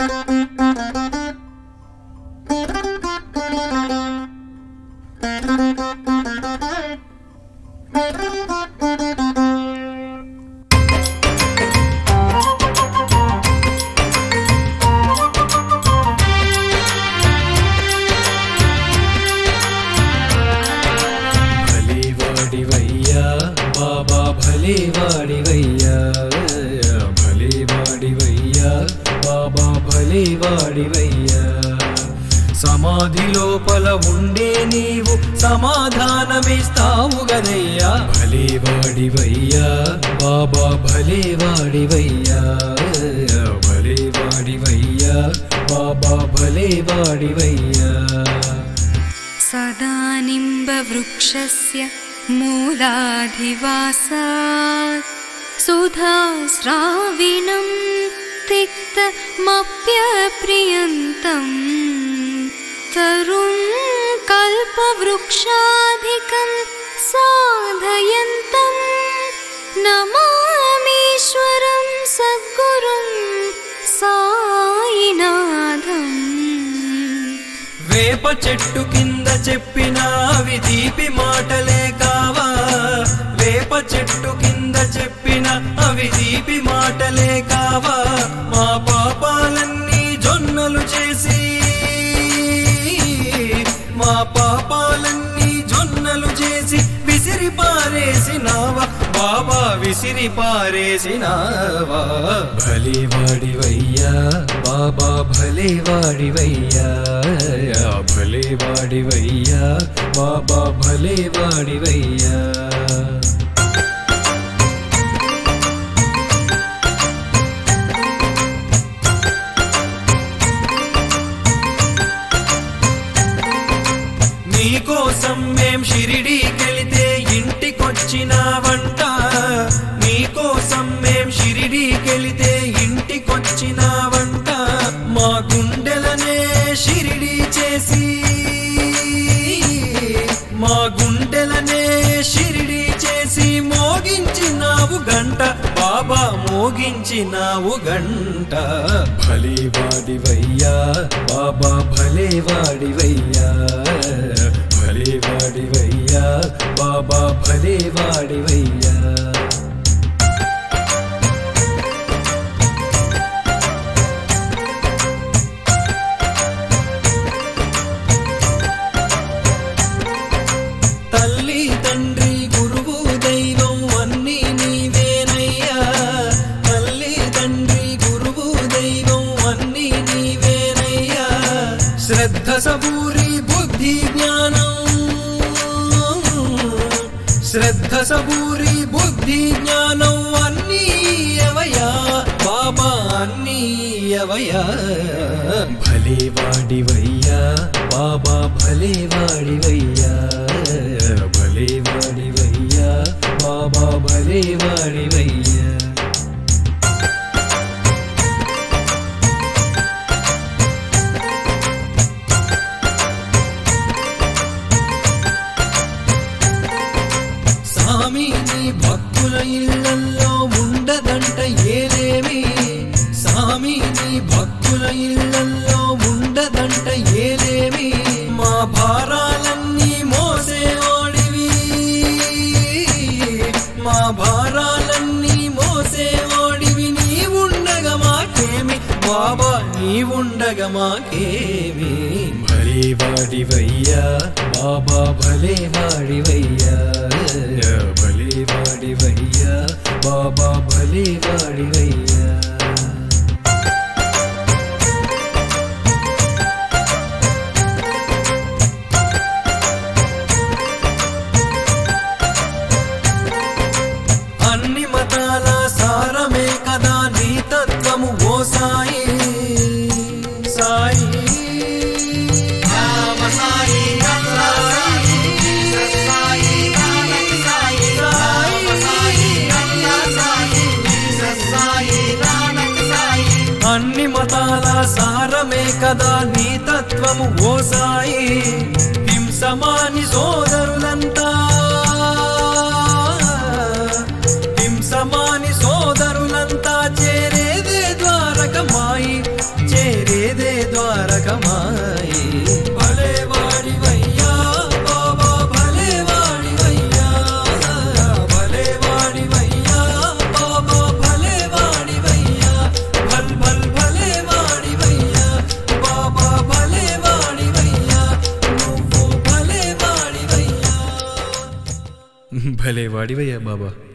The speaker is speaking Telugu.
భలే వాడివయ్యా బాబా భలే వాడివయ్యా భలే వాడివయ్యా బాబా భలే వాడివయ్యా సమాధి లోపల ఉండే నీవు సమాధానమిస్తావు గదయ్యా భలే వాడివయ్యా బాబా భలే వాడివయ్యా భలే వాడివయ్యా బాబా భలే వాడివయ్యా सदा निम्बवृक्षस्य मूलाधिवासात् सुधास्राविणं तिक्तमप्यप्रियन्तम् तरुं कल्पवृक्षाधिकं साधयन्तं नमामीश्वरं सद्गुरुं सायिनाथम् వేప చెట్టు కింద చెప్పిన అవి తీపి మాటలే కావా వేప చెట్టు కింద చెప్పిన అవి తీపి మాటలే కావా మా పాపాలన్నీ జొన్నలు చేసి మా పాపాలన్నీ జొన్నలు చేసి విసిరి పారేసినావా బాబా విసిరి పారేసినావా భలే వాడివయ్యా బాబా భలే వాడివయ్యా భలే వాడివయ్యా బాబా భలే వాడివయ్యా నీకోసం మేం షిరిడీకెళితే ఇంటికొచ్చిన వంట నీకోసం మేం షిరిడీకెళితే ఇంటికొచ్చిన వంట మా గుండెలనే షిరిడి చేసి మా గుండెలనే షిరిడి చేసి మోగించినావు గంట బాబా మోగించినావు గంట భలే వాడివయ్యా బాబా భలే వాడివయ్యా భలే వాడివయ్యా బాబా భలే వాడివయ్యా తల్లి తండ్రి గురువు దైవం అన్నీ నీవేనయ్యా తల్లి తండ్రి గురువు దైవం అన్నీ నీవేనయ్యా శ్రద్ధ సబూరి బుద్ధి జ్ఞానం శ్రద్ధ సబూరి బుద్ధి జ్ఞానం అన్నీ అవయా బాబా అన్నీ అవయా భలే వాడివయ్యా బాబా భలే వాడివయ్యా భలే వాడివయ్యా బాబా భలే వాడివయ్యా స్వామి నీ భక్తుల ఇళ్లల్లో ఉండదంట ఏలేమి స్వామి నీ భక్తుల ఇళ్లల్లో ఉండదంట ఏలేమి మా భారాలన్నీ మోసేవాడివి మా భారాలన్నీ మోసేవాడివి నీ ఉండగా మాకేమి బాబా నీ ఉండగా మాకేమి భలే వాడివయ్యా బాబా భలే వాడివయ్యా భలే వాడివయ్యా బాబా భలే వాడివయ్యా అన్ని మతాల సారమే కదా నీ తత్వము ఓ సాయి సాయి రామ సాయి సాయి సాయి సాయి అన్ని మతాల సారమే కదా నీ తత్వము ఓ సాయి హింసమాని సోదరులంతా హింసమాని సోదరులంతా చేరేదే ద్వారకమాయి చే ద్వారకమాయి భలే వాడివయ్యా బాబా భలే వాడివయ్యా భలే వాడివయ్యా బాబా భలే వాడివయ్యా భల్ భల్ భలే వాడివయ్యా బాబా భలే వాడివయ్యా నువ్వు భలే వాడివయ్యా భలే వాడివయ్యా బాబా